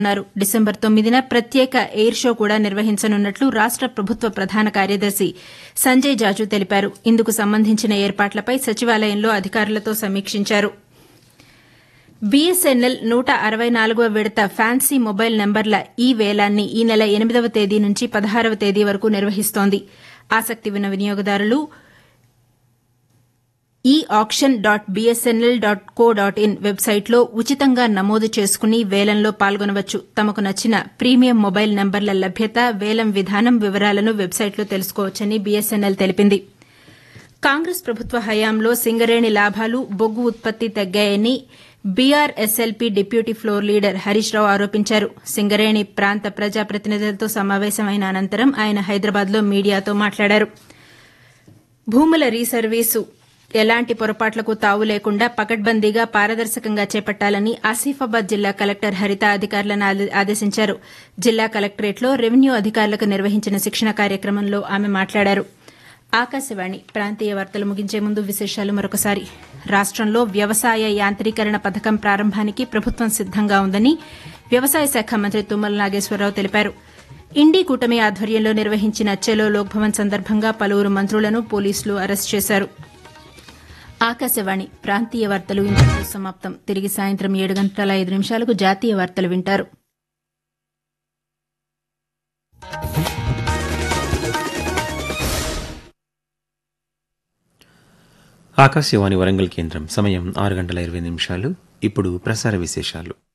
అన్నారు డిసెంబర్ తొమ్మిదిన ప్రత్యేక ఎయిర్ షో కూడా నిర్వహించనున్నట్లు రాష్ట ప్రభుత్వ ప్రధాన కార్యదర్శి సంజయ్ జాజు తెలిపారు ఇందుకు సంబంధించిన ఏర్పాట్లపై సచివాలయంలో అధికారులతో సమీక్షించారు బీఎస్ఎన్ఎల్ నూట అరవై నాలుగవ విడత ఫ్యాన్సీ మొబైల్ నంబర్ల ఈ వేలాన్ని ఈ నెల ఎనిమిదవ తేదీ నుంచి పదహారవ తేదీ వరకు నిర్వహిస్తోంది ఆసక్తి ఉన్న వినియోగదారులు ఈ auction dot BSNL dot co dot in వెబ్సైట్లో ఉచితంగా నమోదు చేసుకుని వేలంలో పాల్గొనవచ్చు తమకు నచ్చిన ప్రీమియం మొబైల్ నంబర్ల లభ్యత వేలం విధానం వివరాలను వెబ్సైట్లో తెలుసుకోవచ్చని బీఎస్ఎన్ఎల్ తెలిపింది కాంగ్రెస్ ప్రభుత్వ హయాంలో సింగరేణి లాభాలు బొగ్గు ఉత్పత్తి తగ్గాయని BRSLP deputy floor leader Harish Rao ఆరోపించారు సింగరేణి ప్రాంత ప్రజాప్రతినిధులతో సమావేశమైన అనంతరం ఆయన హైదరాబాద్లో మీడియాతో మాట్లాడారు భూముల రీసర్వీసు ఎలాంటి పొరపాట్లకు తావు లేకుండా పకడ్బందీగా పారదర్శకంగా చేపట్టాలని ఆసిఫాబాద్ జిల్లా కలెక్టర్ హరిత అధికారులను ఆదేశించారు జిల్లా కలెక్టరేట్లో రెవెన్యూ అధికారులకు నిర్వహించిన శిక్షణ కార్యక్రమంలో ఆమె మాట్లాడారు ఆకాశవాణి ప్రాంతీయ వార్తలు ముగించే ముందు విశేషాలు మరొకసారి రాష్టంలో వ్యవసాయ యాంత్రీకరణ పథకం ప్రారంభానికి ప్రభుత్వం సిద్దంగా ఉందని వ్యవసాయ శాఖ మంత్రి తుమ్మల నాగేశ్వరరావు తెలిపారు ఇండీ కూటమి ఆధ్వర్యంలో నిర్వహించిన చెలో లోక్భవన్ సందర్భంగా పలువురు మంత్రులను పోలీసులు అరెస్ట్ చేశారు ఆకాశవాణి ప్రాంతీయ వార్తలు ఇంతటితో సమాప్తం తిరిగి సాయంత్రం ఏడు గంటల ఐదు నిమిషాలకు జాతీయ వార్తలు వింటారు ఆకాశవాణి వరంగల్ కేంద్రం సమయం ఆరు గంటల ఇరవై నిమిషాలు ఇప్పుడు ప్రసార విశేషాలు